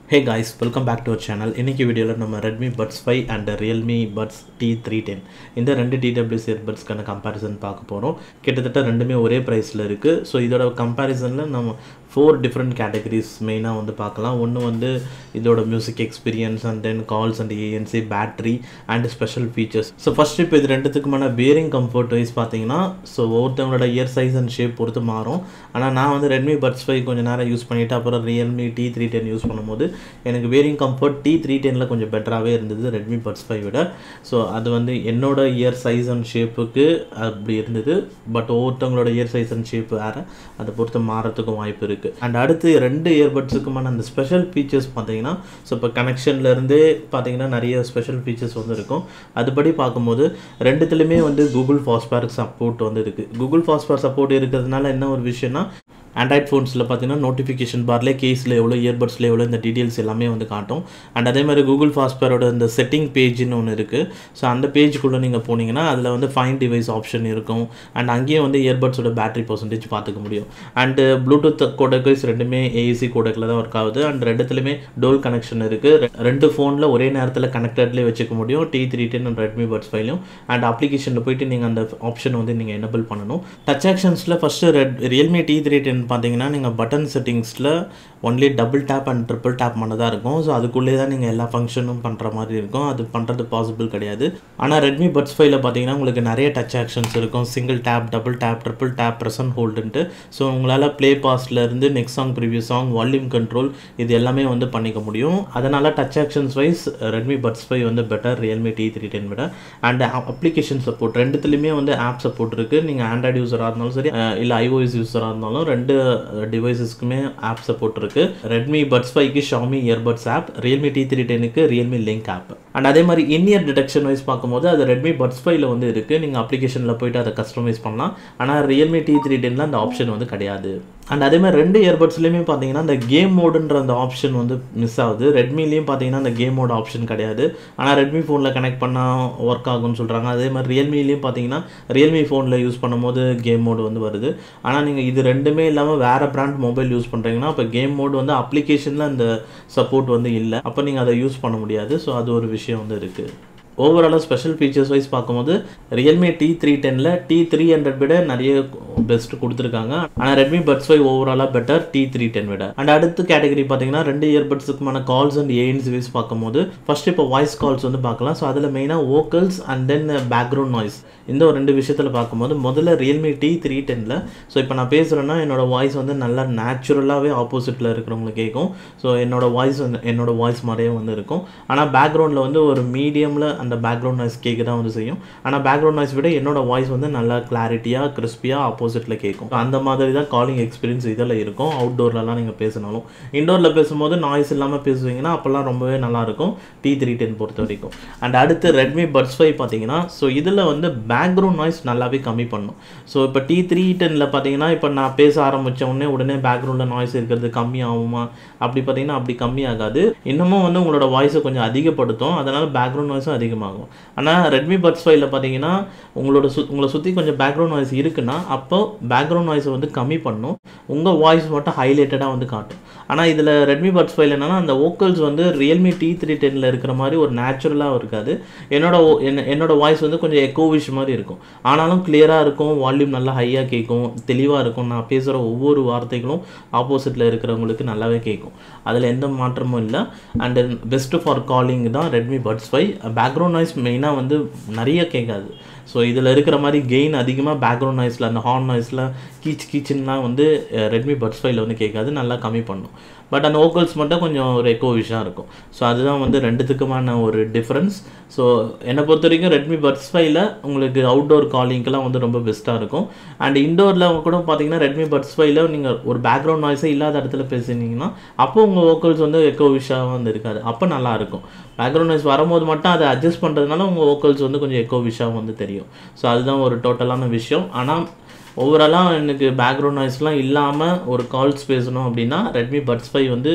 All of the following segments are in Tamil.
hey guys welcome back to our channel இன்றைக்கி வீடியோவில் நம்ம Redmi puts five and Realme Buds T three ten இந்த ரெண்டு டிடபிள்யூஸ் இயர்பட்ஸ்க்கான கம்பேரிசன் பார்க்க போகிறோம் கிட்டத்தட்ட ரெண்டுமே ஒரே ப்ரைஸில் இருக்குது ஸோ இதோட கம்பேரிசனில் நம்ம ஃபோர் டிஃப்ரெண்ட் கேட்டகரிஸ் மெயினாக வந்து பார்க்கலாம் ஒன்று வந்து இதோட music experience and then calls and ANC battery and special features so first இப்போ இது ரெண்டுத்துக்குமான பியரிங் கம்ஃபர்ட் வைஸ் பார்த்தீங்கன்னா ஸோ ஒவ்வொருத்தவங்களோட இயர் சைஸ் அண்ட் ஷேப் பொறுத்து மாறும் ஆனால் நான் வந்து ரெட்மி பட்ஸ் ஃபைவ் கொஞ்சம் நேரம் யூஸ் பண்ணிவிட்டு அப்புறம் Realme T three ten use பண்ணும்போது எனக்கு வேரிங் கம்ஃபர்ட் டி த்ரீ டெனில் கொஞ்சம் பெட்டராகவே இருந்தது ரெட்மி பட்ஸ் ஃபைவ் விட ஸோ அது வந்து என்னோட இயர் சைஸ் அண்ட் ஷேப்புக்கு அப்படி இருந்தது பட் ஒவ்வொருத்தவங்களோட இயர் சைஸ் அண்ட் ஷேப் வேறு அதை பொறுத்து மாறத்துக்கும் வாய்ப்பு இருக்குது அண்ட் அடுத்து ரெண்டு இயர்பட்ஸுக்குமான அந்த ஸ்பெஷல் ஃபீச்சர்ஸ் பார்த்தீங்கன்னா ஸோ இப்போ கனெக்ஷன்லேருந்தே பார்த்தீங்கன்னா நிறைய ஸ்பெஷல் ஃபீச்சர்ஸ் வந்து இருக்கும் அதுபடி பார்க்கும்போது ரெண்டுத்துலையுமே வந்து கூகுள் ஃபாஸ்பேர் சப்போர்ட் வந்து இருக்குது கூகுள் ஃபாஸ்பேர் சப்போர்ட் இருக்கிறதுனால என்ன ஒரு விஷயம்னா ஆண்ட்ராய்ட் ஃபோன்ஸில் பார்த்தீங்கன்னா நோட்டிஃபிகேஷன் பார்லேயே கேஸில் எவ்வளோ இயர்பட்ஸில் எவ்வளோ இந்த டீட்டெயில்ஸ் எல்லாமே வந்து காட்டும் அண்ட் அதே மாதிரி கூகுள் ஃபாஸ்பேரோட இந்த செட்டிங் பேஜ்னு ஒன்று இருக்குது ஸோ அந்த பேஜுக்குள்ளே நீங்கள் போனீங்கன்னா அதில் வந்து ஃபைன் டிவைஸ் ஆப்ஷன் இருக்கும் அண்ட் அங்கேயே வந்து இயர்பட்ஸோட பேட்டரி பர்சன்டேஜ் பார்த்துக்க முடியும் அண்டு ப்ளூடூத் கோடக்கைஸ் ரெண்டுமே ஏசி கோடக்கில் தான் ஒர்க் ஆகுது அண்ட் ரெண்டுத்துலையுமே டோல் கனெக்ஷன் இருக்குது ரெண்டு ஃபோனில் ஒரே நேரத்தில் கனெக்டட்லேயே வச்சுக்க முடியும் T three ten and Redmi Buds ஃபைலையும் அண்ட் அப்ளிகேஷனில் போயிட்டு நீங்கள் அந்த ஆப்ஷன் வந்து நீங்கள் எனபிள் பண்ணணும் டச் ஆக்ஷன்ஸில் first red Realme T three ten பார்த்தீங்கன்னா நீங்கள் பட்டன் செட்டிங்ஸில் only double tap and triple tap பண்ணதாக இருக்கும் ஸோ அதுக்குள்ளே தான் நீங்கள் எல்லா ஃபங்க்ஷனும் பண்ணுற மாதிரி இருக்கும் அது பண்ணுறது பாசிபிள் கிடையாது ஆனால் ரெட்மி பட்ஸ் ஃபைவ்ல பார்த்தீங்கன்னா உங்களுக்கு நிறைய டச் ஆக்ஷன்ஸ் இருக்கும் single tap double tap triple tap press and ஹோல்டுன்ட்டு ஸோ உங்களால் ப்ளே பாஸ்லேருந்து next song previous song volume control இது எல்லாமே வந்து பண்ணிக்க முடியும் அதனால் touch actions wise Redmi puts five வந்து better Realme T three ten விட அண்ட் அப்ளிகேஷன் சப்போர்ட் ரெண்டுத்துலேயுமே வந்து ஆப் சப்போர்ட் இருக்குது நீங்கள் ஆண்ட்ராய்டு யூஸராக இருந்தாலும் சரி இல்லை ஐஓஎஸ் யூஸராக இருந்தாலும் ரெண்டு டிவைசஸ்க்குமே ஆப் சப்போர்ட் இருக்குது ரெட்மி பட்ஸ் ஃபைவ்க்கு Xiaomi earbuds app Realme T three டெனுக்கு ரியல்மி லிங்க் ஆப் அண்ட் அதே மாதிரி இன்இயர் டிடெக்ஷன் வைஸ் பார்க்கும்போது அது ரெட்மி பட்ஸ் ஃபைவ்ல வந்து இருக்குது நீங்கள் அப்ளிகேஷனில் போயிட்டு அதை கஸ்டமைஸ் பண்ணலாம் ஆனால் ரியல்மி டி த்ரீ டெனில் அந்த ஆப்ஷன் வந்து கிடையாது அண்ட் அதே மாதிரி ரெண்டு இயர்பட்ஸ்லையுமே பார்த்தீங்கன்னா அந்த கேம் மோடுன்ற அந்த ஆப்ஷன் வந்து மிஸ் ஆகுது ரெட்மிலையும் பார்த்தீங்கன்னா அந்த கேம் மோட் ஆப்ஷன் கிடையாது ஆனால் ரெட்மி ஃபோனில் கனெக்ட் பண்ணால் ஒர்க் ஆகும்னு சொல்கிறாங்க அதே மாதிரி ரியல்மிலையும் பார்த்தீங்கன்னா ரியல்மி ஃபோனில் யூஸ் பண்ணும்போது கேம் மோடு வந்து வருது ஆனால் நீங்கள் இது ரெண்டுமே இல்லாமல் வேறு பிராண்ட் மொபைல் யூஸ் பண்ணுறீங்கன்னா இப்போ கேம் மோடு வந்து அப்ளிகேஷனில் அந்த சப்போர்ட் வந்து இல்லை அப்போ நீங்கள் அதை யூஸ் பண்ண முடியாது ஸோ அது ஒரு விஷயம் வந்து இருக்குது ஓவராலாக ஸ்பெஷல் ஃபீச்சர்ஸ் வைஸ் பார்க்கும்போது ரியல்மி டி த்ரீ டெனில் டி த்ரீ ஹண்ட்ரட் விட நிறைய பெஸ்ட் கொடுத்துருக்காங்க ஆனால் ரெட்மி பட்ஸ் ஃபைவ் ஓவராலாக பெட்டர் டி த்ரீ டென் விட அண்ட் அடுத்த கேட்டகரி பார்த்தீங்கன்னா ரெண்டு இயர்பட்ஸுக்குமான கால்ஸ் அண்ட் ஏஎன்ஸ் வைஸ் பார்க்கும்போது ஃபர்ஸ்ட் இப்போ வாய்ஸ் கால்ஸ் வந்து பார்க்கலாம் ஸோ அதில் மெயினாக vocals and then background noise இந்த ஒரு ரெண்டு விஷயத்தில் பார்க்கும்போது முதல்ல ரியல்மி டி த்ரீ டெனில் ஸோ இப்போ நான் பேசுகிறேன்னா என்னோட வாய்ஸ் வந்து நல்லா நேச்சுரலாகவே ஆப்போசிட்டில் இருக்கிறவங்களுக்கு கேட்கும் ஸோ என்னோட வாய்ஸ் வந்து என்னோட வாய்ஸ் மாதிரியே வந்து இருக்கும் ஆனால் பேக்ரவுண்டில் வந்து ஒரு மீடியமில் அந்த பேக்ரவுண்ட் நாய்ஸ் கேட்க தான் வந்து செய்யும் ஆனால் பேக்ரவுண்ட் நாய்ஸ் விட என்னோட வாய்ஸ் வந்து நல்லா கிளாரிட்டியாக கிறிஸ்பியாக ஆப்போசிட்டில் கேட்கும் அந்த மாதிரி தான் காலிங் எக்ஸ்பீரியன்ஸ் இதில் இருக்கும் அவுட்டோர்லலாம் நீங்கள் பேசினாலும் இண்டோரில் பேசும்போது நாய்ஸ் இல்லாமல் பேசுவீங்கன்னா அப்போல்லாம் ரொம்பவே நல்லாயிருக்கும் டி த்ரீ டென் பொறுத்த வரைக்கும் அண்ட் அடுத்து ரெட்மி பட்ஸ் ஃபைவ் பார்த்தீங்கன்னா ஸோ இதில் வந்து பேக்ரவுண்ட் நாய்ஸ் நல்லாவே கம்மி பண்ணும் ஸோ இப்போ டி த்ரீ டெனில் பார்த்தீங்கன்னா இப்போ நான் பேச ஆரம்பித்த உடனே உடனே பேக்ரவுண்டில் நாய்ஸ் இருக்கிறது கம்மி ஆகுமா அப்படி பார்த்தீங்கன்னா அப்படி கம்மி ஆகாது இன்னமும் வந்து உங்களோட வாய்ஸை கொஞ்சம் அதிகப்படுத்தும் அதனால் பேக்ரவுண்ட் நாய்ஸும் அதிகமாகும் ஆனால் ரெட்மி பட்ஸ் ஃபைவ்ல பார்த்தீங்கன்னா உங்களோட சு உங்களை சுற்றி கொஞ்சம் பேக்ரவுண்ட் நாய்ஸ் இருக்குன்னா அப்போ பேக்ரவுண்ட் நாய்ஸை வந்து கம்மி பண்ணும் உங்கள் வாய்ஸ் மட்டும் ஹைலைட்டடாக வந்து காட்டும் ஆனால் இதில் ரெட்மி பட்ஸ் ஃபைவ்ல என்னன்னா அந்த வோக்கல்ஸ் வந்து ரியல்மி டி த்ரீ டெனில் இருக்கிற மாதிரி ஒரு நேச்சுரலாக இருக்காது என்னோட என்ன என்னோட வாய்ஸ் வந்து கொஞ்சம் எக்கோவிஷ் மாதிரி இருக்கும் ஆனாலும் கிளியராக இருக்கும் வால்யூம் நல்லா ஹையாக கேட்கும் தெளிவாக இருக்கும் நான் பேசுகிற ஒவ்வொரு வார்த்தைகளும் ஆப்போசிட்டில் இருக்கிறவங்களுக்கு நல்லாவே கேட்கும் அதில் எந்த மாற்றமும் இல்லை அண்ட் பெஸ்ட்டு ஃபார் காலிங் தான் Redmi puts five background noise மெயினாக வந்து நிறைய கேட்காது ஸோ இதில் இருக்கிற மாதிரி கெயின் அதிகமாக பேக்ரவுண்ட் நாய்ஸில் அந்த ஹார்ன் நாய்ஸில் கீச் கீச்சுன்னெலாம் வந்து ரெட்மி பட்ஸ் ஃபைவ்ல வந்து கேட்காது நல்லா கம்மி பண்ணும் பட் அந்த ஓக்கல்ஸ் மட்டும் கொஞ்சம் ஒரு எக்கோ விஷயம் இருக்கும் ஸோ அதுதான் வந்து ரெண்டுத்துக்குமான ஒரு டிஃப்ரென்ஸ் ஸோ என்னை பொறுத்த வரைக்கும் ரெட்மி பட்ஸ் ஃபைவ்ல உங்களுக்கு அவுட்டோர் காலிங்க்கெல்லாம் வந்து ரொம்ப பெஸ்ட்டாக இருக்கும் அண்ட் இண்டோரில் கூட பார்த்தீங்கன்னா ரெட்மி பட்ஸ் ஃபைவ்ல நீங்கள் ஒரு பேக்ரவுண்ட் நாய்ஸே இல்லாத இடத்துல பேசுனீங்கன்னா அப்போ உங்கள் ஓக்கல்ஸ் வந்து எக்கோ விஷயம் வந்து இருக்காது அப்போ நல்லாயிருக்கும் பேக்ரவுண்ட் நாய்ஸ் வரும்போது மட்டும் அதை அட்ஜஸ்ட் பண்ணுறதுனால உங்கள் ஓக்கல்ஸ் வந்து கொஞ்சம் எக்கோ விஷயம் வந்து தெரியும் ஸோ அதுதான் ஒரு டோட்டலான விஷயம் ஆனால் ஓவராலாக எனக்கு பேக்ரவுண்ட் நாய்ஸ்லாம் இல்லாமல் ஒரு கால்ஸ் பேசணும் அப்படின்னா ரெட்மி பட்ஸ் ஃபைவ் வந்து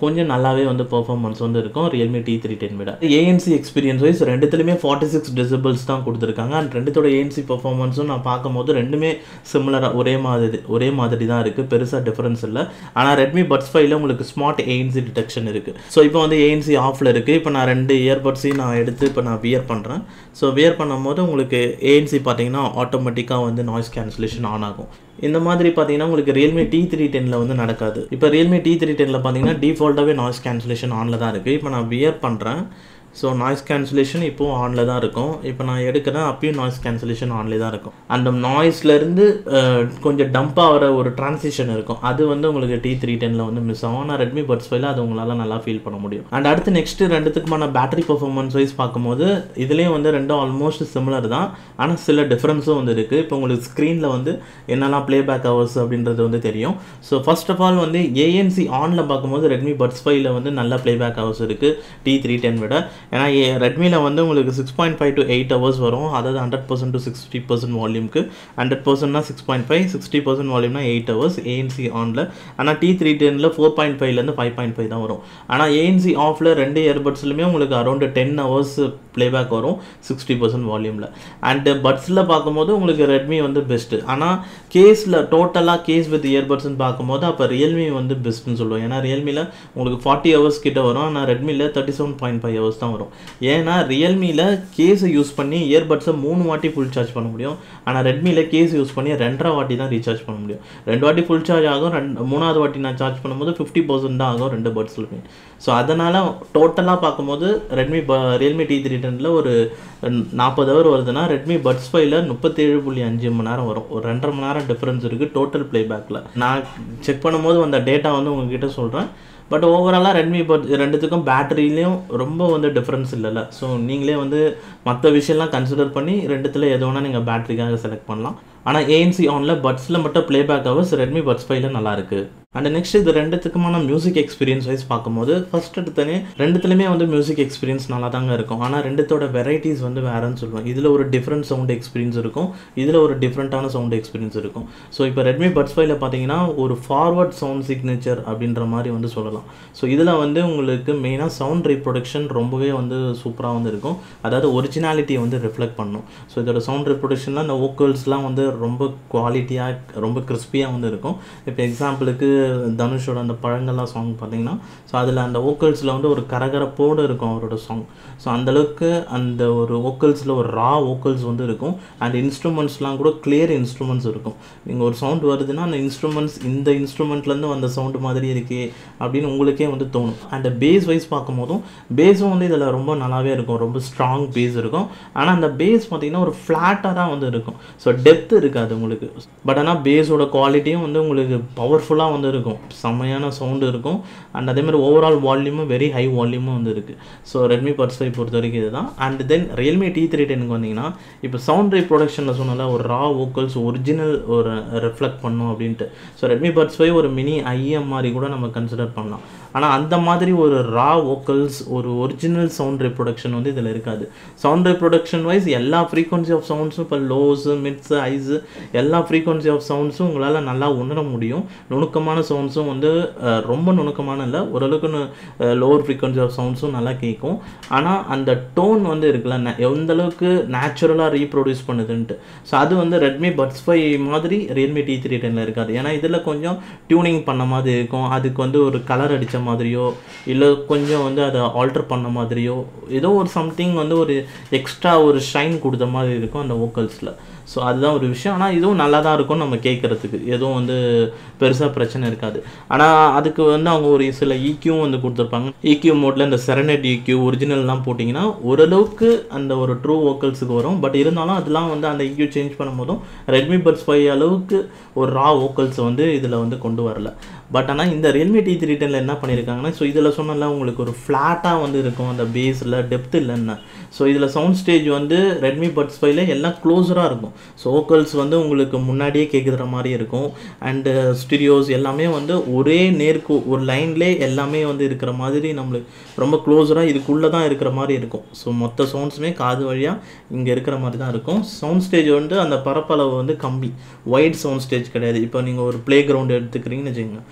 கொஞ்சம் நல்லாவே வந்து பெர்ஃபார்மன்ஸ் வந்து இருக்கும் ரியல்மி டி த்ரீ டென் விட ஏஎன்சி எக்ஸ்பீரியன்ஸ் வைஸ் ரெண்டுத்துலையுமே ஃபார்ட்டி சிக்ஸ் டெசிபிள்ஸ் தான் கொடுத்துருக்காங்க அண்ட் ரெண்டுத்தோட ஏஎன்சி பெர்ஃபார்மன்ஸும் நான் பார்க்கும்போது ரெண்டுமே சிமிலராக ஒரே மாதிரி ஒரே மாதிரி தான் இருக்குது பெருசாக டிஃப்ரென்ஸ் இல்லை ஆனால் ரெட்மி பட்ஸ் ஃபைவ்ல உங்களுக்கு ஸ்மார்ட் ஏஎன்சி டிடெக்ஷன் இருக்குது ஸோ இப்போ வந்து ஏஎன்சி ஆஃபில் இருக்குது இப்போ நான் ரெண்டு இயர்பட்ஸையும் நான் எடுத்து இப்போ நான் வியர் பண்ணுறேன் ஸோ வியர் பண்ணும்போது உங்களுக்கு ஏஎன்சி பார்த்தீங்கன்னா ஆட்டோமேட்டிக்காக வந்து நாய்ஸ் கேன்சலேஷன் ஆன் ஆகும் இந்த மாதிரி பார்த்தீங்கன்னா உங்களுக்கு ரியல்மி டி த்ரீ டெனில் வந்து நடக்காது இப்போ ரியல்மி டி த்ரீ டெனில் பார்த்தீங்கன்னா டிஃபால்ட்டாகவே நாய்ஸ் கேன்சலேஷன் ஆனில் தான் இருக்குது இப்போ நான் வியர் பண்ணுறேன் ஸோ நாய்ஸ் கேன்சலேஷன் இப்போது ஆனில் தான் இருக்கும் இப்போ நான் எடுக்கிறேன் அப்பயும் நாய்ஸ் கேன்சலேஷன் ஆன்லேயே தான் இருக்கும் அந்த நாய்ஸ்லேருந்து கொஞ்சம் டம்ப் ஆகிற ஒரு ட்ரான்சிஷன் இருக்கும் அது வந்து உங்களுக்கு டி த்ரீ டெனில் வந்து மிஸ் ஆகும் ஆனால் ரெட்மி பட்ஸ் ஃபைவ்ல அது உங்களால் நல்லா ஃபீல் பண்ண முடியும் அண்ட் அடுத்து நெக்ஸ்ட்டு ரெண்டுத்துக்குமான பேட்டரி பர்ஃபார்மன்ஸ் வைஸ் பார்க்கும்போது இதுலேயும் வந்து ரெண்டும் ஆல்மோஸ்ட் சிமிலர் தான் ஆனால் சில டிஃப்ரென்ஸும் வந்து இருக்குது இப்போ உங்களுக்கு ஸ்க்ரீனில் வந்து என்னெல்லாம் ப்ளேபேக் ஹவர்ஸ் அப்படின்றது வந்து தெரியும் ஸோ ஃபர்ஸ்ட் ஆஃப் ஆல் வந்து ஏஎன்சி ஆனில் பார்க்கும்போது ரெட்மி பட்ஸ் ஃபைவ்ல வந்து நல்ல ப்ளேபேக் ஹவர்ஸ் இருக்குது டி த்ரீ டென் விட ஏன்னா ரெட்மியில் வந்து உங்களுக்கு six point five to eight hours வரும் அதாவது hundred percent to sixty percent வால்யூம்க்கு ஹண்ட்ரட் பர்சன்ட்னா six point five sixty percent வால்யூம்னா எயிட் ஹவர்ஸ் ஏஎன்சி ஆனில் ஆனால் டி த்ரீ டெனில் ஃபோர் பாயிண்ட் ஃபைவ்லேருந்து ஃபைவ் பாயிண்ட் ஃபைவ் தான் வரும் ஆனால் ஏஎன்சி ஆஃபில் ரெண்டு இயர்பட்ஸ்லையுமே உங்களுக்கு அரௌண்ட் டென் ஹவர்ஸ் ப்ளேபேக் வரும் சிக்ஸ்டி பர்சன்ட் வால்யூமில் அண்டு பட்ஸில் பார்க்கும்போது உங்களுக்கு ரெட்மி வந்து பெஸ்ட்டு ஆனால் கேஸில் டோட்டலாக கேஸ் வித் இயர்பட்ஸ்னு பார்க்கும்போது அப்போ ரியல்மி வந்து பெஸ்ட்டுன்னு சொல்லுவோம் ஏன்னா ரியல்மியில் உங்களுக்கு ஃபார்ட்டி ஹவர்ஸ் கிட்ட வரும் ஆனால் ரெட்மியில் thirty seven point five hours தான் வரும் ஏன்னா ரியல்மியில் கேஸை யூஸ் பண்ணி இயர்பட்ஸை மூணு வாட்டி ஃபுல் சார்ஜ் பண்ண முடியும் ஆனால் ரெட்மியில் கேஸ் யூஸ் பண்ணி ரெண்டரை வாட்டி தான் ரீசார்ஜ் பண்ண முடியும் ரெண்டு வாட்டி ஃபுல் சார்ஜ் ஆகும் ரெண்டு மூணாவது வாட்டி நான் சார்ஜ் பண்ணும்போது ஃபிஃப்டி பர்சன்ட் தான் ஆகும் ரெண்டு பட்ஸ்லுமே ஸோ அதனால் டோட்டலாக பார்க்கும்போது ரெட்மி ப ரியல்மி டி த்ரீ டெனில் ஒரு நாற்பது ஹவர் வருதுன்னா ரெட்மி பட்ஸ் ஃபைவ்ல முப்பத்தேழு புள்ளி அஞ்சு மணி நேரம் வரும் ஒரு ரெண்டரை மணி நேரம் டிஃப்ரென்ஸ் இருக்குது டோட்டல் ப்ளேபேக்கில் நான் செக் பண்ணும்போது அந்த டேட்டா வந்து உங்ககிட்ட சொல்கிறேன் பட் ஓவராலாக ரெட்மி பட் ரெண்டுத்துக்கும் பேட்டரியிலையும் ரொம்ப வந்து டிஃப்ரென்ஸ் இல்லைல்ல ஸோ நீங்களே வந்து மற்ற விஷயம்லாம் கன்சிடர் பண்ணி ரெண்டுத்தில் எது வேணால் நீங்கள் பேட்டரிக்காக செலக்ட் பண்ணலாம் ஆனால் ஏஎன்சி ஆனில் பட்ஸில் மட்டும் ப்ளேபேக் ஹவர்ஸ் ரெட்மி பட்ஸ் ஃபைவ்ல நல்லா இருக்குது அண்ட் நெக்ஸ்ட் இது ரெண்டுத்துக்குமான மியூசிக் எக்ஸ்பீரியன்ஸ் வைஸ் பார்க்கும்போது ஃபர்ஸ்ட் எடுத்தனே ரெண்டுத்துலையுமே வந்து மியூசிக் எக்ஸ்பீரியன்ஸ் நல்லா தாங்க இருக்கும் ஆனால் ரெண்டுத்தோட வெரைட்டிஸ் வந்து வேறன்னு சொல்லுவேன் இதில் ஒரு டிஃப்ரெண்ட் சவுண்ட் எக்ஸ்பீரியன்ஸ் இருக்கும் இதில் ஒரு டிஃப்ரெண்ட்டான சவுண்ட் எக்ஸ்பீரியன்ஸ் இருக்கும் ஸோ இப்போ ரெட்மி பட்ஸ் ஃபைவ்ல பார்த்தீங்கன்னா ஒரு ஃபார்வர்ட் சவுண்ட் சிக்னேச்சர் அப்படின்ற மாதிரி வந்து சொல்லலாம் ஸோ இதில் வந்து உங்களுக்கு மெயினாக சவுண்ட் ரீப்ரொடக்ஷன் ரொம்பவே வந்து சூப்பராக வந்து இருக்கும் அதாவது ஒரிஜினாலிட்டியை வந்து ரிஃப்ளெக்ட் பண்ணும் ஸோ இதோட சவுண்ட் ரிப்ரொடக்ஷனில் அந்த வோக்கல்ஸ்லாம் வந்து ரொம்ப குவாலிட்டியாக ரொம்ப கிறிஸ்பியாக வந்து இருக்கும் இப்போ எக்ஸாம்பிளுக்கு தனுஷோட அந்த பழங்கள்லாம் சாங் பார்த்தீங்கன்னா ஸோ அதில் அந்த வோக்கல்ஸில் வந்து ஒரு கரகரப்போடு இருக்கும் அவரோட சாங் ஸோ அந்தளவுக்கு அந்த ஒரு வோக்கல்ஸில் ஒரு ரா வோக்கல்ஸ் வந்து இருக்கும் அண்ட் இன்ஸ்ட்ருமெண்ட்ஸ்லாம் கூட கிளியர் இன்ஸ்ட்ருமெண்ட்ஸ் இருக்கும் நீங்கள் ஒரு சவுண்ட் வருதுன்னா அந்த இன்ஸ்ட்ருமெண்ட்ஸ் இந்த இன்ஸ்ட்ருமெண்ட்லேருந்து வந்த சவுண்டு மாதிரி இருக்கே அப்படின்னு உங்களுக்கே வந்து தோணும் அண்ட் பேஸ் வைஸ் பார்க்கும்போதும் பேஸும் வந்து இதில் ரொம்ப நல்லாவே இருக்கும் ரொம்ப ஸ்ட்ராங் பேஸ் இருக்கும் ஆனால் அந்த பேஸ் பார்த்தீங்கன்னா ஒரு ஃப்ளாட்டாக தான் வந்து இருக்கும் ஸோ டெப்த் இருக்காது உங்களுக்கு பட் ஆனால் பேஸோட குவாலிட்டியும் வந்து உங்களுக்கு பவர்ஃபுல்லாக வந்து இருக்கும் செம்மையான சவுண்டு இருக்கும் அண்ட் அதே மாதிரி ஓவரால் வால்யூமும் வெரி ஹை வால்யூமும் வந்து இருக்குது ஸோ ரெட்மி பட்ஸ் ஃபைவ் பொறுத்த வரைக்கும் இதுதான் and then Realme T three டெனுக்கு வந்தீங்கன்னா இப்போ சவுண்ட் ரீப்ரொடக்ஷனில் சொன்னால ஒரு ரா வோக்கல்ஸ் ஒரிஜினல் ஒரு ரெஃப்ளெக்ட் பண்ணும் அப்படின்ட்டு ஸோ ரெட்மி பட்ஸ் ஃபைவ் ஒரு மினி ஐஎம் மாதிரி கூட நம்ம கன்சிடர் பண்ணலாம் ஆனால் அந்த மாதிரி ஒரு ரா வோக்கல்ஸ் ஒரு ஒரிஜினல் சவுண்ட் ரீப்ரொடக்ஷன் வந்து இதில் இருக்காது சவுண்ட் ரீப்ரொடக்ஷன் வைஸ் எல்லா ஃப்ரீக்வன்சி ஆஃப் சவுண்ட்ஸும் இப்போ லோஸு மிட்ஸு ஐஸு எல்லா ஃப்ரீக்வன்சி ஆஃப் சவுண்ட்ஸும் உங்களால் நல்லா உணர முடியும் நுணுக்கமான சவுண்ட்ஸும் வந்து அஹ், ரொம்ப நுணுக்கமான இல்லை ஓரளவுக்கு லோவர் ஃப்ரீக்வன்சி ஆஃப் சவுண்ட்ஸும் நல்லா கேட்கும் ஆனால் அந்த டோன் வந்து இருக்குல்ல ந- எந்த அளவுக்கு நேச்சுரலாக ரீப்ரொடியூஸ் பண்ணுதுன்ட்டு ஸோ அது வந்து ரெட்மி பட்ஸ் ஃபைவ் மாதிரி ரியல்மி டி த்ரீ டெனில் இருக்காது ஏன்னா இதில் கொஞ்சம் டியூனிங் பண்ண மாதிரி இருக்கும் அதுக்கு வந்து ஒரு கலர் அடித்த மாதிரியோ இல்லை கொஞ்சம் வந்து அதை ஆல்டர் பண்ண மாதிரியோ ஏதோ ஒரு சம்திங் வந்து ஒரு எக்ஸ்ட்ரா ஒரு ஷைன் கொடுத்த மாதிரி இருக்கும் அந்த வோக்கல்ஸில் ஸோ அதுதான் ஒரு விஷயம் ஆனால் இதுவும் நல்லா தான் இருக்கும் நம்ம கேட்குறதுக்கு எதுவும் வந்து பெருசாக பிரச்சனை இருக்காது ஆனால் அதுக்கு வந்து அவங்க ஒரு சில ஈக்யூவும் வந்து கொடுத்துருப்பாங்க ஈக்யூ மோட்டில் இந்த செரனட் ஈக்யூ ஒரிஜினல்லாம் போட்டிங்கன்னா ஓரளவுக்கு அந்த ஒரு ட்ரூ வோக்கல்ஸுக்கு வரும் பட் இருந்தாலும் அதெல்லாம் வந்து அந்த ஈக்யூ சேஞ்ச் பண்ணும்போதும் ரெட்மி பட்ஸ் ஃபைவ் அளவுக்கு ஒரு ரா வோக்கல்ஸ் வந்து இதில் வந்து கொண்டு வரல பட் ஆனால் இந்த ரியல்மி டி த்ரீ டெனில் என்ன பண்ணியிருக்காங்கன்னா ஸோ இதில் சொன்னல உங்களுக்கு ஒரு ஃப்ளாட்டாக வந்து இருக்கும் அந்த பேஸில் டெப்த் இல்லைன்னு ஸோ இதில் சவுண்ட் ஸ்டேஜ் வந்து ரெட்மி பட்ஸ் ஃபைவ்ல எல்லாம் க்ளோஸராக இருக்கும் ஸோ வோக்கல்ஸ் வந்து உங்களுக்கு முன்னாடியே கேட்குற மாதிரி இருக்கும் அண்டு ஸ்டுடியோஸ் எல்லாமே வந்து ஒரே நேருக்கு ஒரு லைன்லேயே எல்லாமே வந்து இருக்கிற மாதிரி நம்மளுக்கு ரொம்ப க்ளோஸராக இதுக்குள்ளே தான் இருக்கிற மாதிரி இருக்கும் ஸோ மொத்த சவுண்ட்ஸுமே காது வழியாக இங்கே இருக்கிற மாதிரி தான் இருக்கும் சவுண்ட் ஸ்டேஜ் வந்து அந்த பரப்பளவு வந்து கம்மி ஒயிட் சவுண்ட் ஸ்டேஜ் கிடையாது இப்போ நீங்கள் ஒரு ப்ளே கிரவுண்ட் எடுத்துக்கிறீங்கன்னு வச்சுக்கோங்க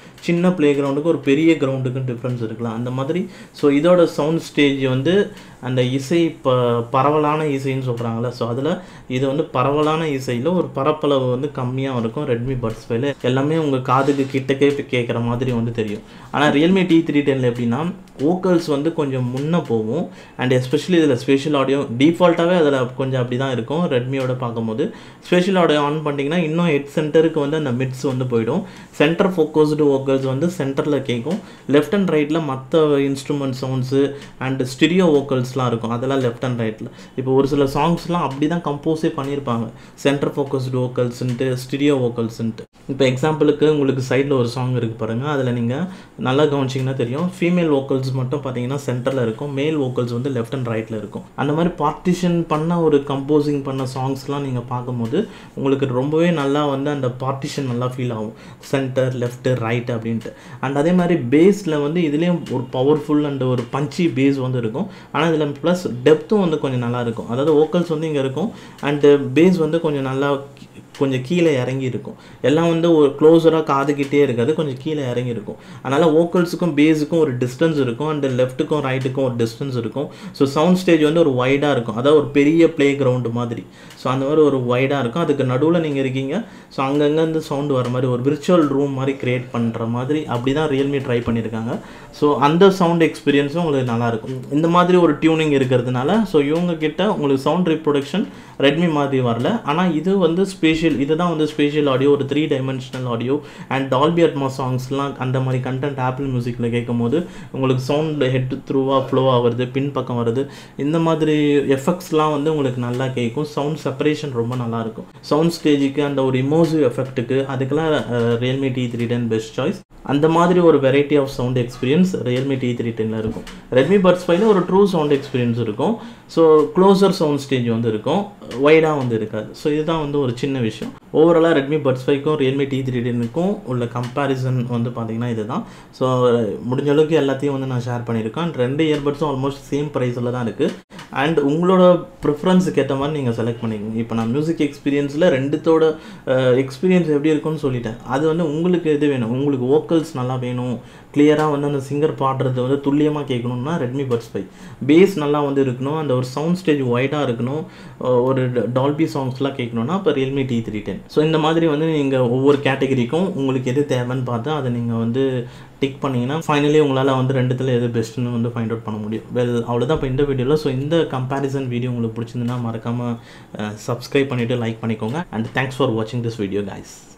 சின்ன ப்ளே கிரவுண்டுக்கு ஒரு பெரிய கிரவுண்டுக்கும் டிஃப்ரென்ஸ் இருக்கலாம் அந்த மாதிரி ஸோ இதோட சவுண்ட் ஸ்டேஜ் வந்து அந்த இசை ப பரவலான இசைன்னு சொல்கிறாங்களே ஸோ அதில் இது வந்து பரவலான இசையில் ஒரு பரப்பளவு வந்து கம்மியாக இருக்கும் ரெட்மி பட்ஸ் ஃபைல எல்லாமே உங்கள் காதுக்கு கிட்டக்கே கேட்குற மாதிரி வந்து தெரியும் ஆனால் ரியல்மி டி த்ரீ டெனில் எப்படின்னா வோக்கல்ஸ் வந்து கொஞ்சம் முன்னே போகும் அண்ட் எஸ்பெஷலி இதில் ஸ்பெஷல் ஆடியோ டிஃபால்ட்டாகவே அதில் கொஞ்சம் அப்படி தான் இருக்கும் ரெட்மியோட பார்க்கும்போது ஸ்பெஷல் ஆடியோ ஆன் பண்ணிட்டீங்கன்னா இன்னும் ஹெட் சென்டருக்கு வந்து அந்த மிட்ஸ் வந்து போயிடும் சென்டர் ஃபோக்கஸ்டு வோக்கல்ஸ் வந்து சென்டரில் கேட்கும் லெஃப்ட் அண்ட் ரைட்டில் மற்ற இன்ஸ்ட்ருமெண்ட் சவுண்ட்ஸு அண்ட் ஸ்டிரியோ வோக்கல்ஸ்லாம் இருக்கும் அதெல்லாம் லெஃப்ட் அண்ட் ரைட்டில் இப்போ ஒரு சில சாங்ஸ்லாம் அப்படி தான் கம்போஸே பண்ணியிருப்பாங்க சென்டர் ஃபோக்கஸ்டு வோக்கல்ஸ்ன்ட்டு ஸ்டிரியோ வோக்கல்ஸ்ன்ட்டு இப்போ எக்ஸாம்பிளுக்கு உங்களுக்கு சைடில் ஒரு சாங் இருக்குது பாருங்கள் அதில் நீங்கள் நல்லா கவனிச்சிங்கன்னா தெரியும் ஃபீமேல் வோக்கல்ஸ் மட்டும் பார்த்தீங்கன்னா சென்டரில் இருக்கும் மேல் வோக்கல்ஸ் வந்து லெஃப்ட் அண்ட் ரைட்டில் இருக்கும் அந்த மாதிரி பார்ட்டிஷன் பண்ண ஒரு கம்போசிங் பண்ண சாங்ஸ்லாம் நீங்கள் பார்க்கும்போது உங்களுக்கு ரொம்பவே நல்லா வந்து அந்த பார்ட்டிஷன் நல்லா ஃபீல் ஆகும் சென்டர் லெஃப்ட்டு ரைட் அப்படின்ட்டு அண்ட் அதே மாதிரி பேஸில் வந்து இதுலேயும் ஒரு பவர்ஃபுல் அண்ட் ஒரு பஞ்சி பேஸ் வந்து இருக்கும் ஆனால் இதில் ப்ளஸ் டெப்த்தும் வந்து கொஞ்சம் நல்லா இருக்கும் அதாவது வோக்கல்ஸ் வந்து இங்கே இருக்கும் அண்டு பேஸ் வந்து கொஞ்சம் நல்லா கொஞ்சம் கீழே இறங்கி இருக்கும் எல்லாம் வந்து ஒரு க்ளோஸராக காதுகிட்டே இருக்காது கொஞ்சம் கீழே இறங்கி இருக்கும் அதனால் வோக்கல்ஸுக்கும் பேஸுக்கும் ஒரு டிஸ்டன்ஸ் இருக்கும் அண்ட் லெஃப்ட்டுக்கும் ரைட்டுக்கும் ஒரு டிஸ்டன்ஸ் இருக்கும் ஸோ சவுண்ட் ஸ்டேஜ் வந்து ஒரு வைடாக இருக்கும் அதாவது ஒரு பெரிய ப்ளே கிரவுண்டு மாதிரி ஸோ அந்த மாதிரி ஒரு வைடாக இருக்கும் அதுக்கு நடுவில் நீங்கள் இருக்கீங்க ஸோ அங்கங்கேருந்து சவுண்டு வர மாதிரி ஒரு விர்ச்சுவல் ரூம் மாதிரி க்ரியேட் பண்ணுற மாதிரி அப்படி தான் ரியல்மி ட்ரை பண்ணியிருக்காங்க ஸோ அந்த சவுண்ட் எக்ஸ்பீரியன்ஸும் உங்களுக்கு நல்லாயிருக்கும் இந்த மாதிரி ஒரு டியூனிங் இருக்கிறதுனால ஸோ இவங்க கிட்ட உங்களுக்கு சவுண்ட் ரீப்ரொடக்ஷன் ரெட்மி மாதிரி வரல ஆனால் இது வந்து ஸ்பேஷியல் இதுதான் வந்து ஸ்பேஷியல் ஆடியோ ஒரு three dimensional audio and Dolby Atmos சாங்ஸ்லாம் அந்த மாதிரி கண்டென்ட் ஆப்பிள் மியூசிக்கில் கேட்கும் போது உங்களுக்கு சவுண்ட் ஹெட் த்ரூவாக ஃப்ளோ ஆகுறது பின் பக்கம் வருது இந்த மாதிரி எஃபெக்ட்ஸ்லாம் வந்து உங்களுக்கு நல்லா கேட்கும் சவுண்ட் செப்பரேஷன் ரொம்ப நல்லாயிருக்கும் சவுண்ட் ஸ்டேஜுக்கு அந்த ஒரு இமோசிவ் எஃபெக்ட்டுக்கு அதுக்கெல்லாம் Realme T three ten best choice அந்த மாதிரி ஒரு variety of sound experience Realme T three டென்னில் இருக்கும் ரெட்மி பட்ஸ் ஃபைவ்ல ஒரு ட்ரூ சவுண்ட் எக்ஸ்பீரியன்ஸ் இருக்கும் ஸோ க்ளோசர் சவுண்ட் ஸ்டேஜ் வந்து இருக்கும் வைடாக வந்து இருக்காது ஸோ இதுதான் வந்து ஒரு சின்ன விஷயம் ஓவராலாக ரெட்மி பட்ஸ் ஃபைவ்க்கும் ரியல்மி டி த்ரீ டென்னுக்கும் உள்ள கம்பேரிசன் வந்து பார்த்தீங்கன்னா இதுதான் ஸோ முடிஞ்ச அளவுக்கு எல்லாத்தையும் வந்து நான் ஷேர் பண்ணியிருக்கேன் And ரெண்டு இயர்பட்ஸும் ஆல்மோஸ்ட் சேம் ப்ரைஸில் தான் இருக்குது அண்ட் உங்களோட ப்ரிஃபரன்ஸுக்கு ஏற்ற மாதிரி நீங்கள் செலக்ட் பண்ணிக்கோங்க இப்போ நான் மியூசிக் எக்ஸ்பீரியன்ஸில் ரெண்டுத்தோட எக்ஸ்பீரியன்ஸ் எப்படி இருக்கும்னு சொல்லிட்டேன் அது வந்து உங்களுக்கு எது வேணும் உங்களுக்கு வோக்கல்ஸ் நல்லா வேணும் கிளியராக வந்து அந்த சிங்கர் பாடுறது வந்து துல்லியமாக கேட்கணும்னா ரெட்மி பட்ஸ் ஃபைவ் பேஸ் நல்லா வந்து இருக்கணும் அந்த ஒரு சவுண்ட் ஸ்டேஜ் ஒய்டாக இருக்கணும் அஹ் ஒரு டால்பி சாங்ஸ்லாம் கேட்கணும்னா இப்போ Realme T three ten so இந்த மாதிரி வந்து நீங்கள் ஒவ்வொரு கேட்டகரிக்கும் உங்களுக்கு எது தேவைன்னு பார்த்து அதை நீங்கள் வந்து டிக் பண்ணிங்கன்னா ஃபைனலி உங்களால் வந்து ரெண்டுத்தில் எது பெஸ்ட்டுன்னு வந்து ஃபைண்ட் அவுட் பண்ண முடியும் வெல் அவ்வளோதான் இப்போ இந்த வீடியோவில் ஸோ இந்த கம்பேரிசன் வீடியோ உங்களுக்கு பிடிச்சிருந்துன்னா மறக்காமல் சப்ஸ்கிரைப் பண்ணிவிட்டு லைக் பண்ணிக்கோங்க அண்ட் தேங்க்ஸ் ஃபார் வாட்சிங் திஸ் வீடியோ guys